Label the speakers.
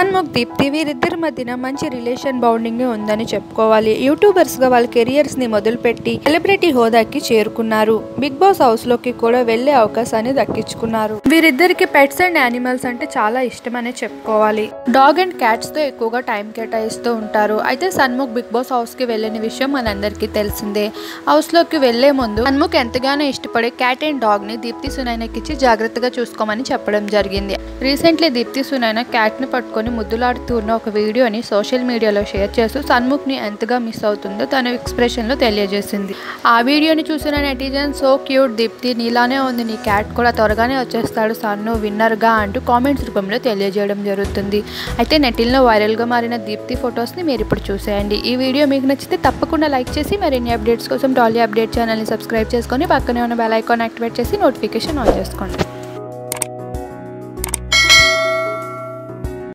Speaker 1: సన్ముఖ్ దీప్తి వీరిద్దరి మధ్యన మంచి రిలేషన్ బౌండింగ్ ఉందని చెప్పుకోవాలి యూట్యూబర్స్ గా వాళ్ళ కెరియర్స్ ని మొదలుపెట్టి సెలబ్రిటీ హోదాకి చేరుకున్నారు బిగ్ బాస్ హౌస్ లోకి కూడా వెళ్లే అవకాశాన్ని దక్కించుకున్నారు వీరిద్దరికి పెట్స్ అండ్ యానిమల్స్ అంటే చాలా ఇష్టమనే చెప్పుకోవాలి డాగ్ అండ్ క్యాట్స్ తో ఎక్కువగా టైం కేటాయిస్తూ ఉంటారు అయితే సన్ముఖ్ బిగ్ బాస్ హౌస్ కి వెళ్ళిన విషయం మనందరికీ తెలిసిందే హౌస్ లోకి వెళ్లే ముందు సన్ముఖ్ ఎంతగానో ఇష్టపడే క్యాట్ అండ్ డాగ్ ని దీప్తి సునైనకి ఇచ్చి జాగ్రత్తగా చూసుకోమని చెప్పడం జరిగింది రీసెంట్లీ దీప్తి సునైన క్యాట్ ని పట్టుకొని ముద్దులాడుతూ ఉన్న ఒక వీడియోని సోషల్ మీడియాలో షేర్ చేస్తూ సన్ముఖ్ ని ఎంతగా మిస్ అవుతుందో తన ఎక్స్ప్రెషన్ లో తెలియజేసింది ఆ వీడియోని చూసిన నెటిజన్ సో క్యూట్ దీప్తి నీలానే ఉంది నీ క్యాట్ కూడా త్వరగానే వచ్చేస్తాడు సన్ను విన్నర్ గా అంటూ కామెంట్స్ రూపంలో తెలియజేయడం జరుగుతుంది అయితే నెటిల్లో వైరల్ గా మారిన దీప్తి ఫొటోస్ ని మీరు ఇప్పుడు చూసేయండి ఈ వీడియో మీకు నచ్చితే తప్పకుండా లైక్ చేసి మరిన్ని అప్డేట్స్ కోసం డాలీ అప్డేట్ ఛానల్ని సబ్స్క్రైబ్ చేసుకొని పక్కనే ఉన్న బెల్ ఐకాన్ యాక్టివేట్ చేసి నోటిఫికేషన్ ఆన్ చేసుకోండి